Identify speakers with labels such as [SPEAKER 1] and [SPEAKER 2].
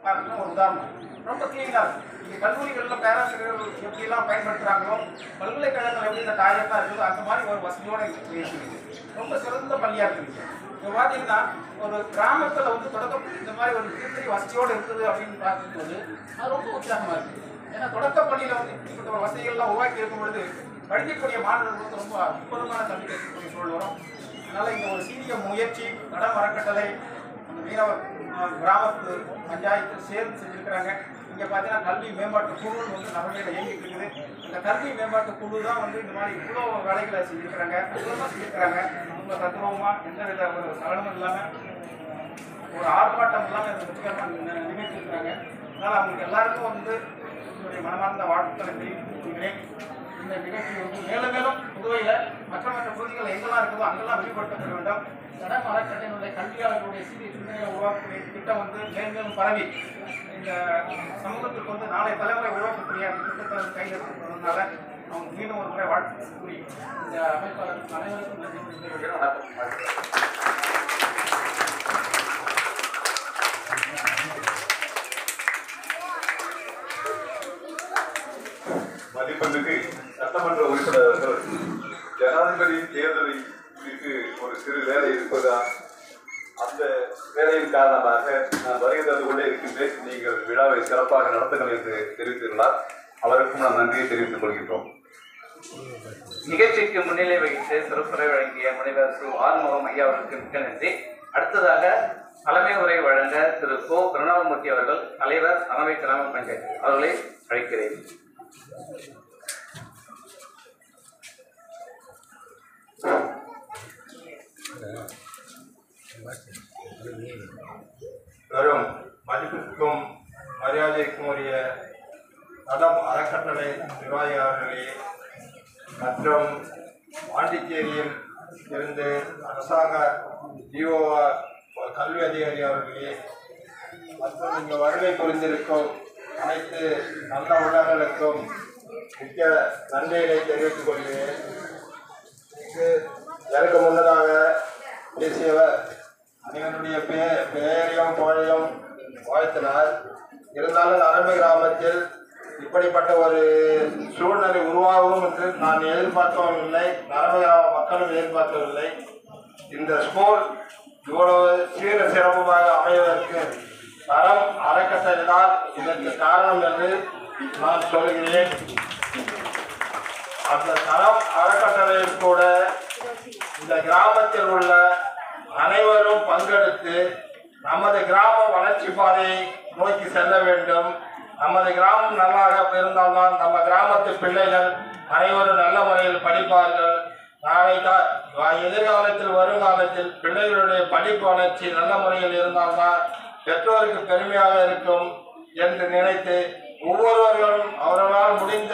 [SPEAKER 1] பார்க்கணும் ஒரு உதாரணம் ரொம்ப கிளீனாக இருக்கும் இங்கே கல்லூரிகளில் பேராசிரியர்கள் எப்படிலாம் பயன்படுத்துகிறாங்களோ பல்கலைக்கழகங்கள் எப்படி இந்த டாய்லெட்டாக இருக்குதோ அந்த மாதிரி ஒரு வசதியோட இருக்குது ரொம்ப சிறந்த பள்ளியாக இருக்குது இப்போ பார்த்தீங்கன்னா ஒரு கிராமத்தில் வந்து தொடக்க இந்த மாதிரி ஒரு திருத்தறி வசதியோடு இருக்குது அப்படின்னு பார்க்கும்போது அது ரொம்ப உற்சாகமாக இருக்குது ஏன்னா தொடக்க பள்ளியில் வந்து இப்படிப்பட்ட ஒரு வசதிகள்லாம் உருவாக்கி இருக்கும் பொழுது படிக்கக்கூடிய மாணவர்களுக்கு வந்து ரொம்ப அற்புதமான கல்வி கற்கக்கூடிய சூழல் வரும் அதனால் இந்த ஒரு சீரிய முயற்சி நடம் அறக்கட்டளை அந்த மீனவர் அஹ், கிராமத்து பஞ்சாயத்து சேர்ந்து செஞ்சுருக்கிறாங்க இங்கே பார்த்தீங்கன்னா கல்வி மேம்பாட்டு குழுன்னு வந்து நகரையில் இயங்கிட்டு இருக்குது இந்த கல்வி மேம்பாட்டு குழு தான் வந்து இந்த மாதிரி இவ்வளோ வேலைகளை செஞ்சுருக்கிறாங்க அற்புதமாக செஞ்சுருக்கிறாங்க ரொம்ப தத்ரூபமாக எந்த வித ஒரு சலனமும் இல்லாமல் ஒரு ஆர்ப்பாட்டம் இல்லாமல் இந்த வெற்றிகரமாக நிகழ்த்திருக்கிறாங்க அதனால் அவங்களுக்கு எல்லாருக்கும் வந்து என்னுடைய மனமார்ந்த வாழ்த்துக்களை தெரிவித்துக் கொள்கிறேன் இந்த நிகழ்ச்சி வந்து மேலும் மேலும் புதுவையில் மற்ற மற்ற பகுதிகள் எங்கெல்லாம் இருக்குதோ அங்கெல்லாம் வெளிப்படுத்தப்பட வேண்டும் கடன் அறக்கட்டளையினுடைய கல்வியாளர்களுடைய சீரிய சிந்தனையை உருவாக்கக்கூடிய திட்டம் வந்து மேலும் மேலும் பரவி இந்த சமூகத்துக்கு வந்து நாளை தலைமுறை உருவாக்கக்கூடிய அந்த திட்டத்தை வந்து கையெழுத்துறதுனால அவங்க மீண்டும் ஒரு முறை வாழ்த்து கூறி இந்த அமைப்பாளருக்கு அனைவருக்கும் நன்றி தெரிவித்துக் வணக்கம்
[SPEAKER 2] மதிப்பெண்ணுக்கு சட்டமன்ற உறுப்பினர் அவர்கள் ஜனாதிபதி தேர்தலை குறித்து ஒரு சிறு வேலை இருப்பதா அந்த வேலையின் காரணமாக நான் வருகை தந்து கொண்டே இருக்கின்றேன் நீங்கள் விழாவை சிறப்பாக நடத்துங்கள் என்று தெரிவித்துள்ளார் அவருக்கும் நான் நன்றியை தெரிவித்துக் கொள்கின்றோம்
[SPEAKER 3] நிகழ்ச்சிக்கு முன்னிலை வகித்து சிறப்புரை வழங்கிய முனைவர் சு ஆறுமுகம் ஐயா அவர்களுக்கு மிக்க நன்றி அடுத்ததாக தலைமை உரை வழங்க திரு கோ பிரணவமூர்த்தி அவர்கள் தலைவர் அறவை கிராம பஞ்சாயத்து அவர்களை அழைக்கிறேன்
[SPEAKER 4] வரும் மதிப்பிற்கும் மரியாதைக்கும் உரிய நலம் அறக்கட்டளை நிர்வாகியாளர்களே மற்றும் பாண்டிச்சேரியில் இருந்து அரசாங்க ஜிஓ கல்வி அதிகாரி அவர்களே மற்றும் இங்கு வருகை புரிந்திருக்கும் அனைத்து நல்ல உள்ளங்களுக்கும் மிக்க நன்றிகளை தெரிவித்துக் கொள்கிறேன் இங்கு எனக்கு முன்னதாக பேசியவர் அனைவருடைய பே பெயரையும் புகழையும் வாழ்த்தினார் இருந்தாலும் அரபு கிராமத்தில் இப்படிப்பட்ட ஒரு சூழ்நிலை உருவாகும் என்று நான் எதிர்பார்க்கவும் இல்லை அரபு கிராம மக்களும் எதிர்பார்க்கவில்லை இந்த ஸ்கூல் இவ்வளவு சீர சிறப்புமாக அமைவதற்கு தரம் அறக்கட்டளை தான் இதற்கு காரணம் என்று நான் சொல்கிறேன் அந்த தரம் அறக்கட்டளையில் கூட இந்த கிராமத்தில் உள்ள அனைவரும் பங்கெடுத்து நமது கிராம வளர்ச்சி பாதையை நோக்கி செல்ல வேண்டும் நமது கிராமம் நல்லாக இருந்தால்தான் நம்ம கிராமத்து பிள்ளைகள் அனைவரும் நல்ல முறையில் படிப்பார்கள் நாளை கா- எதிர்காலத்தில் வருங்காலத்தில் பிள்ளைகளுடைய படிப்பு வளர்ச்சி நல்ல முறையில் இருந்தால்தான் பெற்றோருக்கு பெருமையாக இருக்கும் என்று நினைத்து ஒவ்வொருவர்களும் அவர்களால் முடிந்த